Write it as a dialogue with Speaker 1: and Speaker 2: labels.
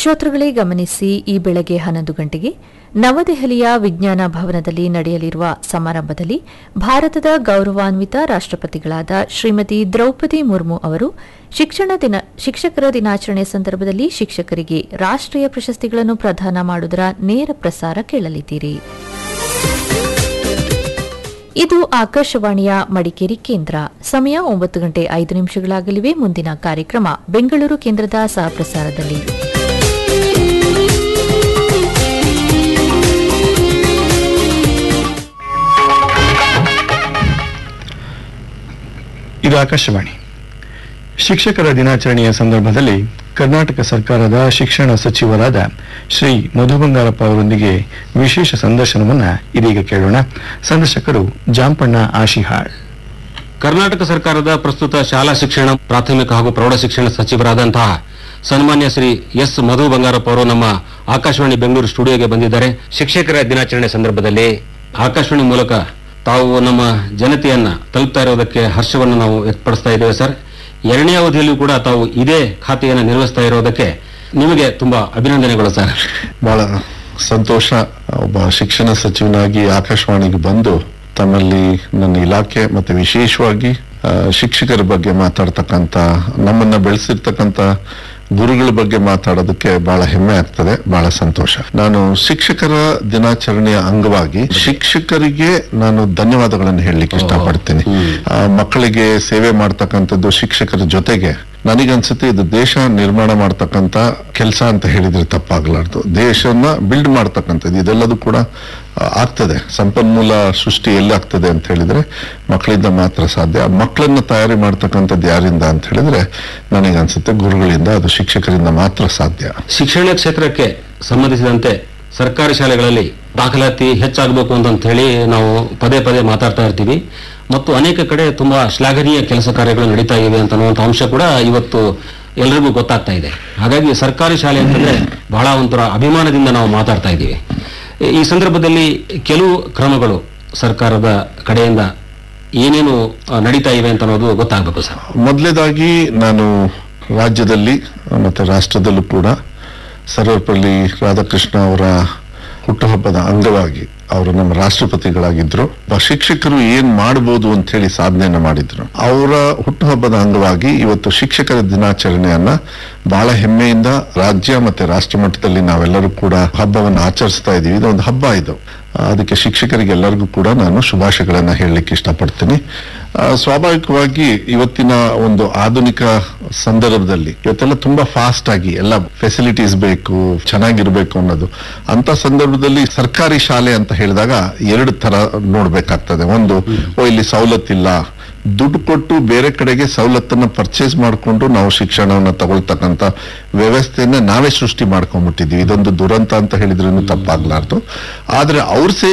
Speaker 1: ಶ್ರೋತೃಗಳೇ ಗಮನಿಸಿ ಈ ಬೆಳಗ್ಗೆ ಹನ್ನೊಂದು ಗಂಟೆಗೆ ನವದೆಹಲಿಯ ವಿಜ್ಞಾನ ಭವನದಲ್ಲಿ ನಡೆಯಲಿರುವ ಸಮಾರಂಭದಲ್ಲಿ ಭಾರತದ ಗೌರವಾನ್ವಿತ ರಾಷ್ಟ್ರಪತಿಗಳಾದ ಶ್ರೀಮತಿ ದ್ರೌಪದಿ ಮುರ್ಮು ಅವರು ಶಿಕ್ಷಣ ದಿನ ಶಿಕ್ಷಕರ ದಿನಾಚರಣೆ ಸಂದರ್ಭದಲ್ಲಿ ಶಿಕ್ಷಕರಿಗೆ ರಾಷ್ಟ್ರೀಯ ಪ್ರಶಸ್ತಿಗಳನ್ನು ಪ್ರದಾನ ಮಾಡುವುದರ ನೇರ ಪ್ರಸಾರ ಕೇಳಲಿದ್ದೀರಿ ಇದು ಆಕಾಶವಾಣಿಯ ಮಡಿಕೇರಿ ಕೇಂದ್ರ ಸಮಯ ಒಂಬತ್ತು ಗಂಟೆ ಐದು ನಿಮಿಷಗಳಾಗಲಿವೆ ಮುಂದಿನ ಕಾರ್ಯಕ್ರಮ ಬೆಂಗಳೂರು ಕೇಂದ್ರದ ಸಹಪ್ರಸಾರದಲ್ಲಿ
Speaker 2: ಇದು ಆಕಾಶವಾಣಿ ಶಿಕ್ಷಕರ ದಿನಾಚರಣೆಯ ಸಂದರ್ಭದಲ್ಲಿ ಕರ್ನಾಟಕ ಸರ್ಕಾರದ ಶಿಕ್ಷಣ ಸಚಿವರಾದ ಶ್ರೀ ಮಧು ಬಂಗಾರಪ್ಪ ಅವರೊಂದಿಗೆ ವಿಶೇಷ ಸಂದರ್ಶನವನ್ನ ಇದೀಗ ಕೇಳೋಣ ಸಂದರ್ಶಕರು ಜಾಂಪಣ್ಣ ಆಶಿಹಾಳ್
Speaker 3: ಕರ್ನಾಟಕ ಸರ್ಕಾರದ ಪ್ರಸ್ತುತ ಶಾಲಾ ಶಿಕ್ಷಣ ಪ್ರಾಥಮಿಕ ಹಾಗೂ ಪ್ರೌಢ ಶಿಕ್ಷಣ ಸಚಿವರಾದಂತಹ ಸನ್ಮಾನ್ಯ ಶ್ರೀ ಎಸ್ ಮಧು ಬಂಗಾರಪ್ಪ ಅವರು ನಮ್ಮ ಆಕಾಶವಾಣಿ ಬೆಂಗಳೂರು ಸ್ಟುಡಿಯೋಗೆ ಬಂದಿದ್ದಾರೆ ಶಿಕ್ಷಕರ ದಿನಾಚರಣೆ ಸಂದರ್ಭದಲ್ಲಿ ಆಕಾಶವಾಣಿ ಮೂಲಕ ತಾವು ನಮ್ಮ ಜನತೆಯನ್ನ ತಲುಪ್ತಾ ಇರೋದಕ್ಕೆ ಹರ್ಷವನ್ನು ನಾವು ವ್ಯಕ್ತಪಡಿಸ್ತಾ ಇದ್ದೇವೆ ಸರ್ ಎರಡನೇ ಅವಧಿಯಲ್ಲೂ ಕೂಡ ತಾವು ಇದೇ ಖಾತೆಯನ್ನು ನಿರ್ವಹಿಸ್ತಾ ಇರೋದಕ್ಕೆ ನಿಮಗೆ ತುಂಬಾ ಅಭಿನಂದನೆಗಳು ಸರ್
Speaker 4: ಬಹಳ ಸಂತೋಷ ಒಬ್ಬ ಶಿಕ್ಷಣ ಸಚಿವನಾಗಿ ಆಕಾಶವಾಣಿಗೆ ಬಂದು ತಮ್ಮಲ್ಲಿ ನನ್ನ ಇಲಾಖೆ ಮತ್ತೆ ವಿಶೇಷವಾಗಿ ಆ, ಶಿಕ್ಷಕರ ಬಗ್ಗೆ ಮಾತಾಡ್ತಕ್ಕಂತ ನಮ್ಮನ್ನ ಬೆಳೆಸಿರ್ತಕ್ಕಂತ ಗುರುಗಳ ಬಗ್ಗೆ ಮಾತಾಡೋದಕ್ಕೆ ಬಹಳ ಹೆಮ್ಮೆ ಆಗ್ತದೆ ಬಹಳ ಸಂತೋಷ ನಾನು ಶಿಕ್ಷಕರ ದಿನಾಚರಣೆಯ ಅಂಗವಾಗಿ ಶಿಕ್ಷಕರಿಗೆ ನಾನು ಧನ್ಯವಾದಗಳನ್ನು ಹೇಳಲಿಕ್ಕೆ ಇಷ್ಟಪಡ್ತೀನಿ ಆ, ಮಕ್ಕಳಿಗೆ ಸೇವೆ ಮಾಡ್ತಕ್ಕಂಥದ್ದು ಶಿಕ್ಷಕರ ಜೊತೆಗೆ ನನಗನ್ಸುತ್ತೆ ಇದು ದೇಶ ನಿರ್ಮಾಣ ಮಾಡ್ತಕ್ಕಂತ ಕೆಲಸ ಅಂತ ಹೇಳಿದ್ರೆ ತಪ್ಪಾಗ್ಲಾರ್ದು ದೇಶನ ಬಿಲ್ಡ್ ಮಾಡ್ತಕ್ಕಂಥದ್ದು ಇದೆಲ್ಲದೂ ಕೂಡ ಆ, ಆಗ್ತದೆ ಸಂಪನ್ಮೂಲ ಸೃಷ್ಟಿ ಎಲ್ಲಿ ಆಗ್ತದೆ ಅಂತ ಹೇಳಿದ್ರೆ ಮಕ್ಕಳಿಂದ ಮಾತ್ರ ಸಾಧ್ಯ ಆ ಮಕ್ಕಳನ್ನ ತಯಾರಿ ಮಾಡ್ತಕ್ಕಂಥದ್ದು ಯಾರಿಂದ ಅಂತ ಹೇಳಿದ್ರೆ ನನಗನ್ಸುತ್ತೆ ಗುರುಗಳಿಂದ ಅದು ಶಿಕ್ಷಕರಿಂದ ಮಾತ್ರ ಸಾಧ್ಯ
Speaker 3: ಶಿಕ್ಷಣ ಕ್ಷೇತ್ರಕ್ಕೆ ಸಂಬಂಧಿಸಿದಂತೆ ಸರ್ಕಾರಿ ಶಾಲೆಗಳಲ್ಲಿ ದಾಖಲಾತಿ ಹೆಚ್ಚಾಗಬೇಕು ಅಂತ ಹೇಳಿ ನಾವು ಪದೇ ಪದೇ ಮಾತಾಡ್ತಾ ಇರ್ತೀವಿ ಮತ್ತು ಅನೇಕ ಕಡೆ ತುಂಬಾ ಶ್ಲಾಘನೀಯ ಕೆಲಸ ಕಾರ್ಯಗಳು ನಡೀತಾ ಇವೆ ಅಂತ ಅನ್ನುವಂಥ ಅಂಶ ಕೂಡ ಇವತ್ತು ಎಲ್ರಿಗೂ ಗೊತ್ತಾಗ್ತಾ ಇದೆ ಹಾಗಾಗಿ ಸರ್ಕಾರಿ ಶಾಲೆ ಅಂತಂದ್ರೆ ಬಹಳ ಒಂಥರ ಅಭಿಮಾನದಿಂದ ನಾವು ಮಾತಾಡ್ತಾ ಇದ್ದೀವಿ ಈ ಸಂದರ್ಭದಲ್ಲಿ ಕೆಲವು ಕ್ರಮಗಳು ಸರ್ಕಾರದ ಕಡೆಯಿಂದ ಏನೇನು ಆ, ನಡೀತಾ ಇವೆ ಅಂತ ಅನ್ನೋದು ಗೊತ್ತಾಗಬೇಕು ಸರ್
Speaker 4: ಮೊದಲೇದಾಗಿ ನಾನು ರಾಜ್ಯದಲ್ಲಿ ಮತ್ತೆ ರಾಷ್ಟ್ರದಲ್ಲೂ ಕೂಡ ಸರ್ವಪಲ್ಲಿ ರಾಧಾಕೃಷ್ಣ ಅವರ ಹುಟ್ಟುಹಬ್ಬದ ಅಂಗವಾಗಿ ಅವರು ನಮ್ಮ ರಾಷ್ಟ್ರಪತಿಗಳಾಗಿದ್ರು ಒಬ್ಬ ಶಿಕ್ಷಕರು ಏನ್ ಮಾಡಬಹುದು ಅಂತ ಹೇಳಿ ಸಾಧನೆಯನ್ನ ಮಾಡಿದ್ರು ಅವರ ಹುಟ್ಟುಹಬ್ಬದ ಅಂಗವಾಗಿ ಇವತ್ತು ಶಿಕ್ಷಕರ ದಿನಾಚರಣೆಯನ್ನ ಬಹಳ ಹೆಮ್ಮೆಯಿಂದ ರಾಜ್ಯ ಮತ್ತೆ ರಾಷ್ಟ್ರ ಮಟ್ಟದಲ್ಲಿ ನಾವೆಲ್ಲರೂ ಕೂಡ ಹಬ್ಬವನ್ನು ಆಚರಿಸ್ತಾ ಇದೀವಿ ಇದೊಂದು ಹಬ್ಬ ಇದು ಆ, ಅದಕ್ಕೆ ಶಿಕ್ಷಕರಿಗೆ ಎಲ್ಲರಿಗೂ ಕೂಡ ನಾನು ಶುಭಾಶಯಗಳನ್ನ ಹೇಳಲಿಕ್ಕೆ ಇಷ್ಟಪಡ್ತೀನಿ ಆ, ಸ್ವಾಭಾವಿಕವಾಗಿ ಇವತ್ತಿನ ಒಂದು ಆಧುನಿಕ ಸಂದರ್ಭದಲ್ಲಿ ಇವತ್ತೆಲ್ಲ ತುಂಬಾ ಫಾಸ್ಟ್ ಆಗಿ ಎಲ್ಲ ಫೆಸಿಲಿಟೀಸ್ ಬೇಕು ಚೆನ್ನಾಗಿರ್ಬೇಕು ಅನ್ನೋದು ಅಂತ ಸಂದರ್ಭದಲ್ಲಿ ಸರ್ಕಾರಿ ಶಾಲೆ ಅಂತ ಹೇಳಿದಾಗ ಎರಡು ತರ ನೋಡ್ಬೇಕಾಗ್ತದೆ ಒಂದು ಓ ಇಲ್ಲಿ ಸವಲತ್ತಿಲ್ಲ ದುಡ್ಡು ಕೊಟ್ಟು ಬೇರೆ ಕಡೆಗೆ ಸವಲತ್ತನ್ನ ಪರ್ಚೇಸ್ ಮಾಡಿಕೊಂಡು ನಾವು ಶಿಕ್ಷಣವನ್ನ ತಗೊಳ್ತಕ್ಕಂತ ವ್ಯವಸ್ಥೆಯನ್ನ ನಾವೇ ಸೃಷ್ಟಿ ಮಾಡ್ಕೊಂಡ್ಬಿಟ್ಟಿದೀವಿ ಇದೊಂದು ದುರಂತ ಅಂತ ಹೇಳಿದ್ರೂ ತಪ್ಪಾಗ್ಲಾರ್ದು ಆದ್ರೆ ಅವ್ರ ಸೇ